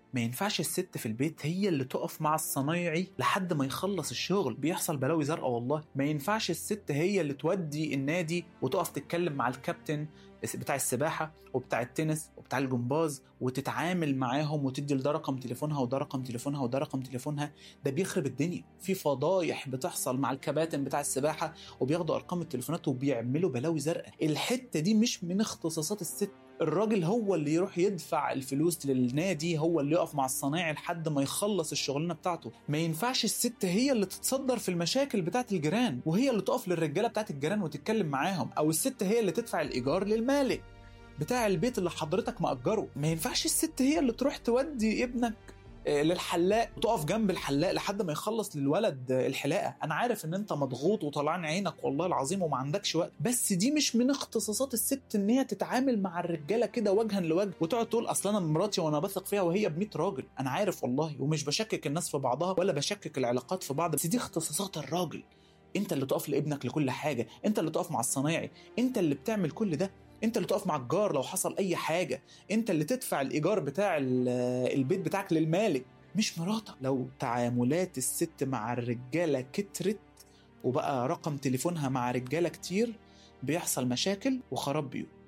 ما ينفعش الست في البيت هي اللي تقف مع الصنايعي لحد ما يخلص الشغل بيحصل بلاوي زرقاء والله ما ينفعش الست هي اللي تودي النادي وتقف تتكلم مع الكابتن بتاع السباحه وبتاع التنس وبتاع الجمباز وتتعامل معاهم وتدي لده رقم تليفونها وده رقم تليفونها وده رقم تليفونها ده بيخرب الدنيا في فضايح بتحصل مع الكباتن بتاع السباحه وبياخدوا ارقام التليفونات وبيعملوا بلاوي زرقاء الحته دي مش من اختصاصات الست الراجل هو اللي يروح يدفع الفلوس للنادي هو اللي يقف مع الصنايعي لحد ما يخلص الشغلانه بتاعته ما ينفعش الست هي اللي تتصدر في المشاكل بتاعت الجيران وهي اللي تقف للرجاله بتاعت الجيران وتتكلم معاهم او الست هي اللي تدفع الايجار للمالك بتاع البيت اللي حضرتك مأجره ما ينفعش الست هي اللي تروح تودي ابنك للحلاق وتقف جنب الحلاق لحد ما يخلص للولد الحلاقه انا عارف ان انت مضغوط وطلعان عينك والله العظيم وما عندكش وقت بس دي مش من اختصاصات الست ان هي تتعامل مع الرجاله كده وجها لوجه وتقعد تقول اصل انا مراتي وانا بثق فيها وهي ب 100 راجل انا عارف والله ومش بشكك الناس في بعضها ولا بشكك العلاقات في بعض بس دي اختصاصات الراجل انت اللي تقف لابنك لكل حاجه انت اللي تقف مع الصنايعي انت اللي بتعمل كل ده انت اللي تقف مع الجار لو حصل اي حاجه انت اللي تدفع الايجار بتاع البيت بتاعك للمالك مش مراتك لو تعاملات الست مع الرجاله كترت وبقى رقم تليفونها مع رجاله كتير بيحصل مشاكل وخراب بيوت